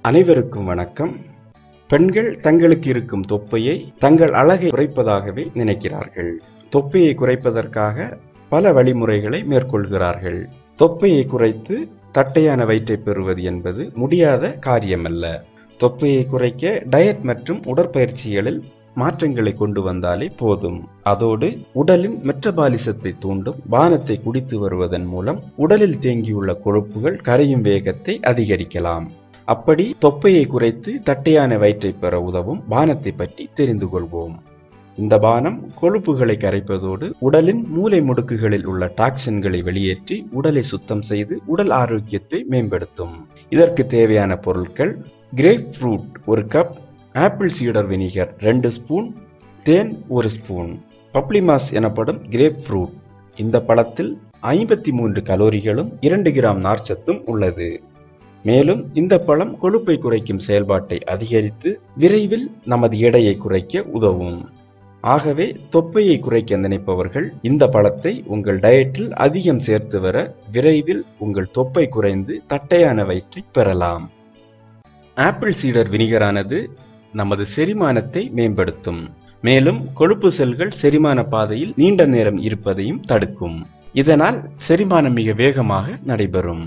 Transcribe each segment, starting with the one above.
அனைவருக்கும் வணக்கம் பெண்கள் தங்களுக்கு இருக்கும் தொப்பையை தங்கள் அழகை குறைப்பதாகவே நினைக்கிறார்கள் தொப்பையை குறைப்பதற்காக பல வழிமுறைகளை மேற்கொள்கிறார்கள் தொப்பையை குறைத்து தட்டையான வயிற்றை பெறுவது என்பது முடியாத காரியமல்ல தொப்பையை குறைக்க டயட் மற்றும் உடற்பயிற்சிகளில் மாற்றங்களை கொண்டு வந்தாலே போதும் அதோடு உடலின் மெட்டபாலிசத்தை தூண்டும் பானத்தை குடித்து வருவதன் மூலம் உடலில் தேங்கியுள்ள கொழுப்புகள் கரையும் வேகத்தை அதிகரிக்கலாம் அப்படி தொப்பையை குறைத்து தட்டையான வயிற்றை பெற உதவும் பானத்தை பற்றி தெரிந்து கொள்வோம் இந்த பானம் கொழுப்புகளை கரைப்பதோடு உடலின் மூலை முடுக்குகளில் உள்ள டாக்சின்களை வெளியேற்றி உடலை சுத்தம் செய்து உடல் ஆரோக்கியத்தை மேம்படுத்தும் இதற்கு தேவையான பொருட்கள் கிரேப் ஃப்ரூட் ஒரு கப் ஆப்பிள் சீடர் வினிகர் ரெண்டு ஸ்பூன் தேன் ஒரு ஸ்பூன் பப்ளிமாஸ் எனப்படும் கிரேப் ஃப்ரூட் இந்த பழத்தில் ஐம்பத்தி மூன்று கலோரிகளும் இரண்டு கிராம் நார்ச்சத்தும் உள்ளது மேலும் இந்த பழம் கொழுப்பை குறைக்கும் செயல்பாட்டை அதிகரித்து விரைவில் நமது எடையை குறைக்க உதவும் ஆகவே தொப்பையை குறைக்க நினைப்பவர்கள் இந்த பழத்தை உங்கள் டயட்டில் அதிகம் சேர்த்து வர விரைவில் உங்கள் தொப்பை குறைந்து தட்டையான வயிற்றை பெறலாம் ஆப்பிள் சீடர் வினிகரானது நமது செரிமானத்தை மேம்படுத்தும் மேலும் கொழுப்பு செல்கள் செரிமான பாதையில் நீண்ட நேரம் இருப்பதையும் தடுக்கும் இதனால் செரிமானம் மிக வேகமாக நடைபெறும்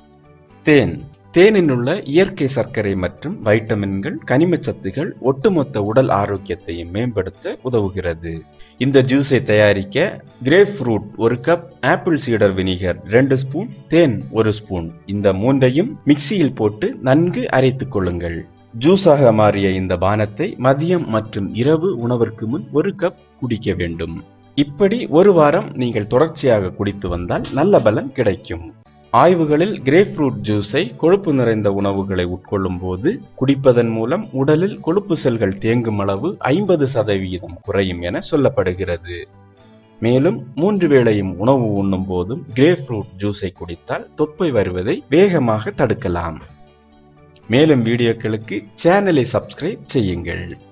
தேன் தேனில் உள்ள இயற்கை சர்க்கரை மற்றும் வைட்டமின்கள் கனிமச்சத்துகள் ஒட்டுமொத்த உடல் ஆரோக்கியத்தையும் மேம்படுத்த உதவுகிறது இந்த ஜூஸை தயாரிக்க கிரேப் ஃப்ரூட் ஒரு கப் ஆப்பிள் சீடர் வினிகர் ரெண்டு ஸ்பூன் தேன் ஒரு ஸ்பூன் இந்த மூன்றையும் மிக்சியில் போட்டு நன்கு அரைத்துக் கொள்ளுங்கள் ஜூஸாக மாறிய இந்த பானத்தை மதியம் மற்றும் இரவு உணவிற்கு முன் ஒரு கப் குடிக்க வேண்டும் இப்படி ஒரு வாரம் நீங்கள் தொடர்ச்சியாக குடித்து வந்தால் நல்ல பலன் கிடைக்கும் ஆய்வுகளில் கிரேப் ஃப்ரூட் ஜூஸை கொழுப்பு நிறைந்த உணவுகளை உட்கொள்ளும் போது குடிப்பதன் மூலம் உடலில் கொழுப்பு செல்கள் தேங்கும் அளவு ஐம்பது சதவிகிதம் குறையும் என சொல்லப்படுகிறது மேலும் மூன்று வேளையும் உணவு உண்ணும் போதும் கிரேப் ஃப்ரூட் ஜூஸை குடித்தால் தொப்பை வருவதை வேகமாக தடுக்கலாம் மேலும் வீடியோக்களுக்கு சேனலை சப்ஸ்கிரைப் செய்யுங்கள்